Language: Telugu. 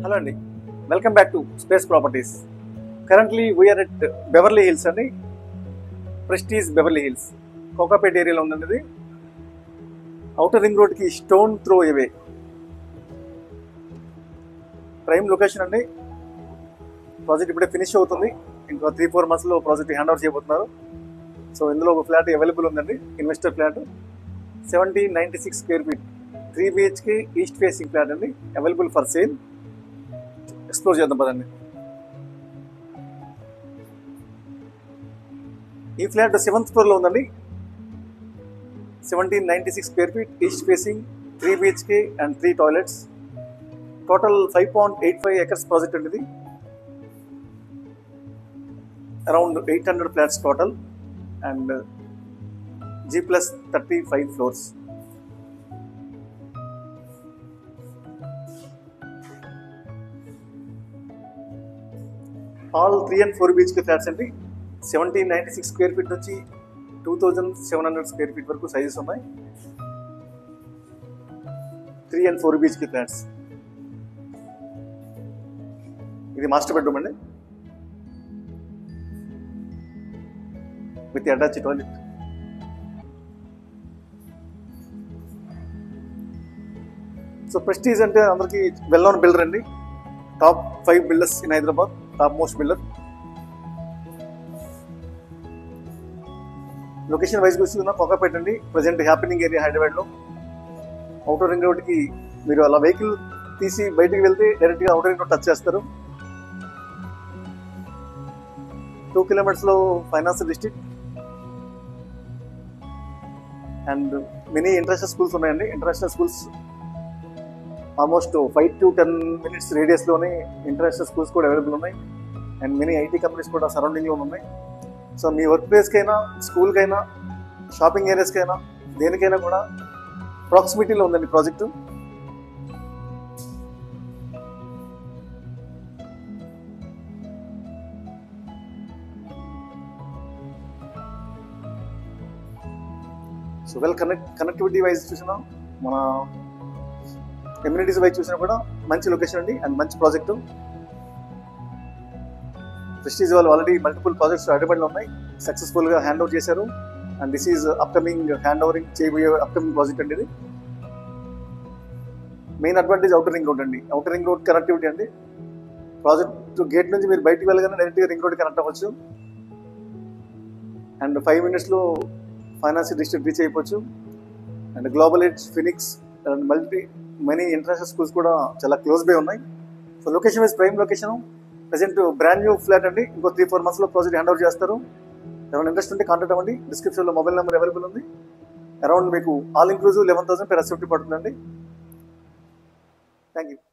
హలో అండి welcome back to space properties currently we're at Beverly Hills అండి ప్రెస్టీజ్ బెవర్లీ హిల్స్ కోకాపేట్ ఏరియాలో ఉందండి ఇది అవుటర్ రింగ్ రోడ్కి stone throw away prime location అండి ప్రాజెక్ట్ ఇప్పుడే ఫినిష్ అవుతుంది ఇంకో త్రీ ఫోర్ మంత్స్లో ప్రాజెక్ట్ హ్యాండ్ ఓవర్ చేయబోతున్నారు సో ఇందులో ఒక ఫ్లాట్ అవైలబుల్ ఉందండి investor flat seventeen ninety six square feet three BHK east facing flat అండి అవైలబుల్ ఫర్ సేల్ ఎక్స్ప్లోర్ చేద్దాం పదండి ఈ ఫ్లాట్ సెవెంత్ ఫ్లోర్లో ఉందండి seventeen ninety six square feet east facing three BHK and three toilets total five point eight five acres project అండి ఇది around eight hundred flats total and G plus thirty five floors all three and four బీచ్కి ఫ్లాట్స్ అండి seventeen ninety six square feet నుంచి two thousand seven hundred square feet వరకు సైజెస్ ఉన్నాయి త్రీ అండ్ ఫోర్ బీచ్కి ఫ్లాట్స్ ఇది మాస్టర్ బెడ్రూమ్ అండి with attach toilet so Prestige అంటే అందరికి వెల్ నోన్ బిల్డర్ అండి top five builders in Hyderabad top most builder location wise చూస్తున్నా కోకాపేట అండి ప్రజెంట్ హ్యాపెనింగ్ ఏరియా హైదరాబాద్లో అవుటర్ రింగ్ రోడ్కి మీరు అలా వెహికల్ తీసి బయటికి వెళ్తే డైరెక్ట్గా అవుటర్ రింగ్ రోడ్ టచ్ చేస్తారు టూ కిలోమీటర్స్లో finance district and many international schools ఉన్నాయండి international schools almost five to ten minutes రేడియస్లోనే ఇంటర్నేషనల్ స్కూల్స్ కూడా అవైలబుల్ ఉన్నాయి అండ్ మెనీ ఐటీ కంపెనీస్ కూడా సరౌండింగ్లో ఉన్నాయి సో మీ వర్క్ ప్లేస్కైనా స్కూల్కైనా షాపింగ్ ఏరియాస్కైనా దేనికైనా కూడా ప్రాక్సిమిటీలో ఉందండి project so well connect connectivity wise చూసినా మన కమ్యూనిటీస్ వైజ్ చూసినా కూడా మంచి లొకేషన్ అండి అండ్ మంచి ప్రాజెక్టు ప్రెస్టీజ్ వాళ్ళు ఆల్రెడీ మల్టిపుల్ ప్రాజెక్ట్స్ హైదరాబాద్లో ఉన్నాయి సక్సెస్ఫుల్గా హ్యాండ్ ఓవర్ చేశారు and this is upcoming hand overing చేయబోయే అప్కమింగ్ ప్రాజెక్ట్ అండి ఇది main advantage outer ring road అండి అవుటర్ రింగ్ రోడ్ కనెక్టివిటీ అండి ప్రాజెక్ట్ గేట్ నుంచి మీరు బయటికి వెళ్ళగానే డైరెక్ట్గా రింగ్ రోడ్ కనెక్ట్ అవ్వచ్చు అండ్ ఫైవ్ మినిట్స్లో ఫైనాన్షియల్ డిస్ట్రిక్ట్ రీచ్ అయిపోవచ్చు and global edge Phoenix and multi many international schools కూడా చాలా క్లోజ్ బై ఉన్నాయి so location wise prime location present brand new flat అండి ఇంకో త్రీ ఫోర్ మంత్స్లో ప్రాజెక్ట్ హ్యాండ్ ఓవర్ చేస్తారు ఎవరైనా ఇంట్రెస్ట్ ఉంటే కాంటాక్ట్ అవ్వండి డిస్క్రిప్షన్లో మొబైల్ నెంబర్ అవైలబుల్ ఉంది అరౌండ్ మీకు all inclusive eleven thousand per SFT పడుతుందండి థ్యాంక్ యూ